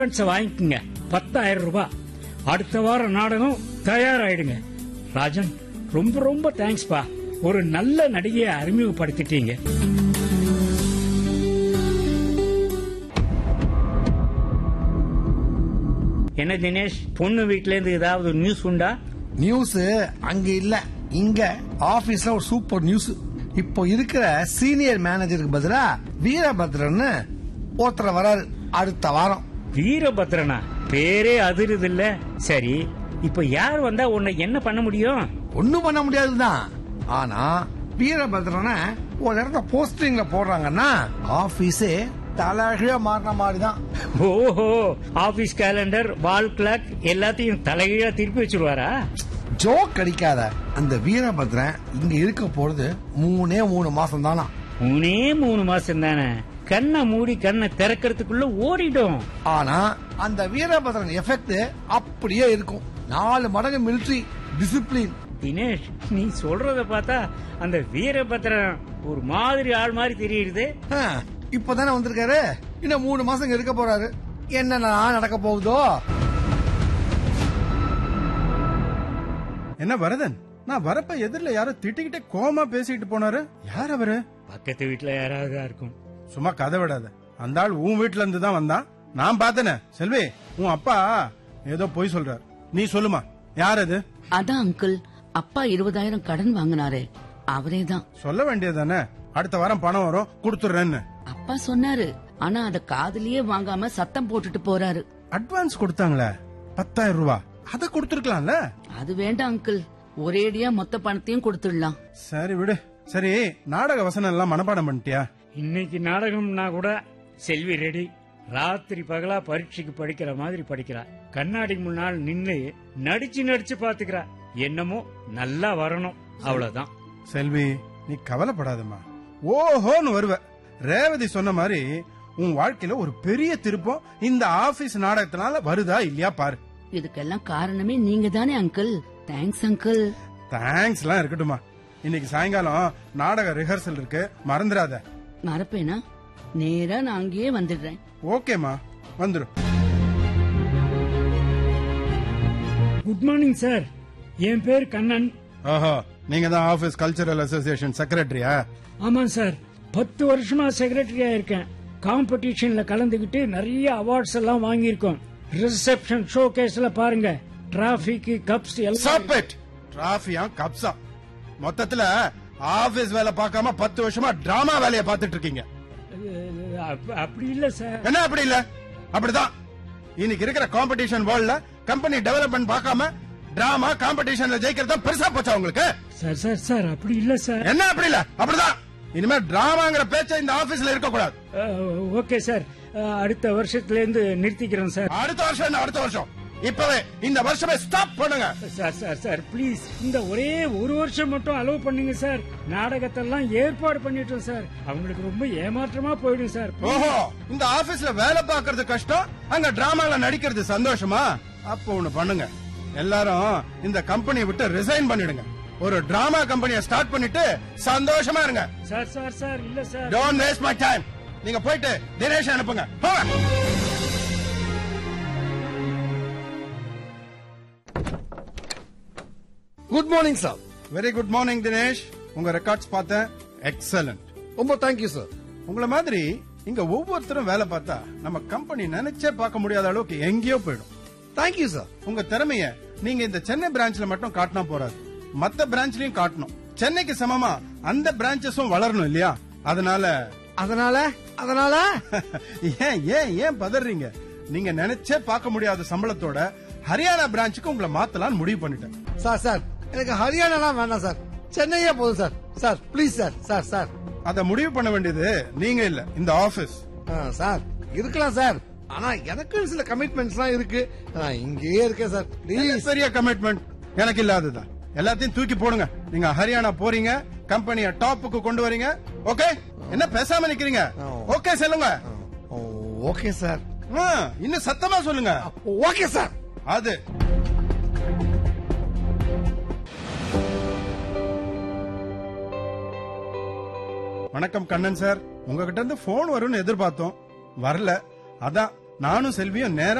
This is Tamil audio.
அட்வான்ஸை வாங்கிக்கோங்க பத்தாயிரம் ரூபாய் அடுத்த வாரம் நாடகம் தயாராயிடுங்க ராஜன் ரொம்ப ரொம்ப தேங்க்ஸ்பா ஒரு நல்ல நடிகையை அறிமுகப்படுத்திட்டீங்க என்ன தினேஷ் பொண்ணு வீட்ல இருந்து ஏதாவது நியூஸ் உண்டா நியூஸ் அங்க இல்ல இங்க ஆபீஸ்ல ஒரு சூப்பர் நியூஸ் இப்போ இருக்கிற சீனியர் மேனேஜருக்கு பதிலா வீரபத்ரன் ஒருத்தர் வராரு அடுத்த வாரம் வீரபத்ரனா பேரே அதிருது இல்ல சரி இப்ப யார் வந்தா உன்னை என்ன பண்ண முடியும் ஒண்ணும் பண்ண முடியாதுதான் ஆனா வீரபத்ரனை ஒரு இடத்த போஸ்டிங்ல போடுறாங்கன்னா ஆபீஸே தலைகீழ மாறின மாதிரி தான் ஓஹோ ஆபீஸ் கேலண்டர் வால் கிளாக் எல்லாத்தையும் தலைகீழா திருப்பி வச்சிருவாரா ஜோக் அடிக்காத அந்த வீரபத்ரன் இங்க இருக்க போறது மூணே மூணு மாசம் தானா மூணே மூணு மாசம் தானே கண்ணை மூடி கண்ணை திறக்கிறதுக்குள்ள ஓடிடும் ஆனா அந்த வீரபத்ரன் எஃபெக்ட் அப்படியே இருக்கும் நாலு மடங்கு மிலிட்டரி டிசிப்ளின் தினேஷ் நீ சொல்றத பார்த்தா அந்த வீரபத்ரன் ஒரு மாதிரி ஆள் மாதிரி தெரியுது இப்பதானே வந்திருக்காரு இன்னும் மூணு மாசம் இங்க இருக்க போறாரு என்னென்ன நடக்க போகுதோ என்ன வரதன் நான் வரப்ப எதிரில யாரோ திட்டிக்கிட்டே கோமா பேசிட்டு போனாரு யார் அவரு பக்கத்து வீட்டுல யாராவது இருக்கும் சும்மா கதை விடாத அந்த ஆள் உன் வீட்ல இருந்து தான் வந்தான் நான் பார்த்தனே செல்வி உன் அப்பா ஏதோ பொய் சொல்றாரு நீ சொல்லுமா யார் அது அதான் அங்கிள் அப்பா இருபதாயிரம் கடன் வாங்கினாரே அவரே தான் சொல்ல வேண்டியதானே அடுத்த வாரம் பணம் வரும் கொடுத்துடுறேன்னு அப்பா சொன்னாரு ஆனா அத காதுலயே வாங்காம சத்தம் போட்டுட்டு போறாரு அட்வான்ஸ் கொடுத்தாங்களே பத்தாயிரம் ரூபாய் அதை கொடுத்துருக்கலாம்ல அது வேண்டாம் அங்கிள் ஒரேடியா மொத்த பணத்தையும் கொடுத்துடலாம் சரி விடு சரி நாடக வசனம் எல்லாம் மனப்பாடம் பண்ணிட்டியா இன்னைக்கு நாடகம்னா கூட செல்வி ரெடி ராத்திரி பகலா பரீட்சைக்கு படிக்கிற மாதிரி படிக்கிறா கண்ணாடி முன்னால் நின்னு நடிச்சு நடிச்சு பாத்துக்கிறா என்னமோ நல்லா வரணும் அவ்வளவுதான் செல்வி நீ கவலைப்படாதம்மா ஓஹோன்னு வருவ ரேவதி சொன்ன மாதிரி உன் வாழ்க்கையில ஒரு பெரிய திருப்பம் இந்த ஆபீஸ் நாடகத்தினால வருதா இல்லையா பாரு இதுக்கெல்லாம் காரணமே நீங்க தானே அங்கிள் தேங்க்ஸ் அங்கிள் தேங்க்ஸ் எல்லாம் இருக்கட்டுமா இன்னைக்கு சாயங்காலம் நாடக ரிஹர்சல் இருக்கு மறந்துடாத மறப்பேனா நேரா நான் அங்கேயே வந்துடுறேன் ஓகேமா வந்துரும் குட் மார்னிங் சார் என் பேர் கண்ணன் ஓஹோ நீங்க தான் ஆபீஸ் கல்ச்சரல் அசோசியேஷன் செக்ரட்டரியா ஆமா சார் பத்து வருஷமா செக்ரட்டரியா இருக்கேன் காம்படிஷன்ல கலந்துகிட்டு நிறைய அவார்ட்ஸ் எல்லாம் வாங்கியிருக்கோம் ரிசப்ஷன் ஷோ கேஸ்ல பாருங்க டிராபிக் கப்ஸ் எல்லாம் ஸ்டாப் இட் டிராஃபியா கப்ஸா மொத்தத்துல ஆபீஸ் வேலை பார்க்காம பத்து வருஷமா டிராமா வேலையை பார்த்துட்டு இருக்கீங்க அப்- அப்படி இல்ல சார் என்ன அப்படி இல்ல அப்படிதான் இன்னைக்கு இருக்கிற காம்படிஷன் வேர்ல்ட்ல கம்பெனி டெவலப்மெண்ட் பார்க்காம டிராமா காம்படிஷன்ல ஜெயிக்கிறது தான் பெருசா போச்சா உங்களுக்கு சார் சார் சார் அப்படி இல்ல சார் என்ன அப்படி இல்ல அப்படிதான் இனிமே டிராமாங்கிற பேச்ச இந்த ஆபீஸ்ல இருக்க கூடாது ஓகே சார் அஹ், அடுத்த வருஷத்துல இருந்து நிறுத்திக்கிறேன் சார் அடுத்த வருஷம் என்ன அடுத்த வருஷம் இப்பவே இந்த வருஷமே ஸ்டாப் பண்ணுங்க சார் சார் சார் ப்ளீஸ் இந்த ஒரே ஒரு வருஷம் மட்டும் அலோவ் பண்ணுங்க சார் நாடகத்தெல்லாம் ஏற்பாடு பண்ணிட்டோம் சார் அவங்களுக்கு ரொம்ப ஏமாற்றமா போயிடும் சார் ஓஹோ இந்த ஆபீஸ்ல வேலை பார்க்கறது கஷ்டம் அங்க டிராமால நடிக்கிறது சந்தோஷமா அப்போ ஒண்ணு பண்ணுங்க எல்லாரும் இந்த கம்பெனியை விட்டு ரிசைன் பண்ணிடுங்க ஒரு டிராமா கம்பெனியை ஸ்டார்ட் பண்ணிட்டு சந்தோஷமா இருங்க சார் சார் சார் இல்ல sir don't waste my time நீங்க போயிட்டு தினேஷ் அனுப்புங்க போங்க. Good morning sir very good morning Dinesh உங்க ரெக்கார்ட்ஸ் பார்த்தேன் எக்ஸலண்ட் ரொம்ப தேங்க்யூ சார் உங்கள மாதிரி இங்க ஒவ்வொருத்தரும் வேலை பார்த்தா நம்ம கம்பெனி நினைச்சே பார்க்க முடியாத அளவுக்கு எங்கேயோ போயிடும் தேங்க்யூ சார் உங்க திறமைய நீங்க இந்த சென்னை பிரான்ச்ல மட்டும் காட்டினா போறாது மத்த பிரான்ச்லயும் காட்டணும் சென்னைக்கு சமமா அந்த பிரான்ச்சஸும் வளரணும் இல்லையா அதனால அதனால அதனால ஏன் ஏன் ஏன் பதறீங்க நீங்க நினைச்சே பார்க்க முடியாத சம்பளத்தோட ஹரியானா பிரான்ச்சுக்கு உங்களை மாத்தலாம்னு முடிவு பண்ணிட்டேன் சார் சார் எனக்கு ஹரியானாலாம் வேண்டாம் சார் சென்னையே போதும் sir sir please sir sir sir அத முடிவு பண்ண வேண்டியது நீங்க இல்ல இந்த ஆபீஸ் ஆ, சார் இருக்கலாம் சார் ஆனா எனக்கு சில கமிட்மெண்ட்ஸ்லாம் இருக்கு நான் இங்கேயே இருக்கேன் சார் ப்ளீஸ் பெரிய கமிட்மெண்ட் எனக்கு இல்லாததா எல்லாத்தையும் தூக்கி போடுங்க நீங்க ஹரியானா போறீங்க கம்பெனிய டாப்புக்கு கொண்டு வரீங்க ஓகே என்ன பேசாம நிக்கிறீங்க ஓகே சொல்லுங்க ஓகே சார் ஆ, இன்னும் சத்தமா சொல்லுங்க ஓகே சார் அது வணக்கம் கண்ணன் சார் உங்ககிட்ட இருந்து போன் வரும்னு எதிர்பார்த்தோம் வரல அதான் நானும் செல்வியும் நேரா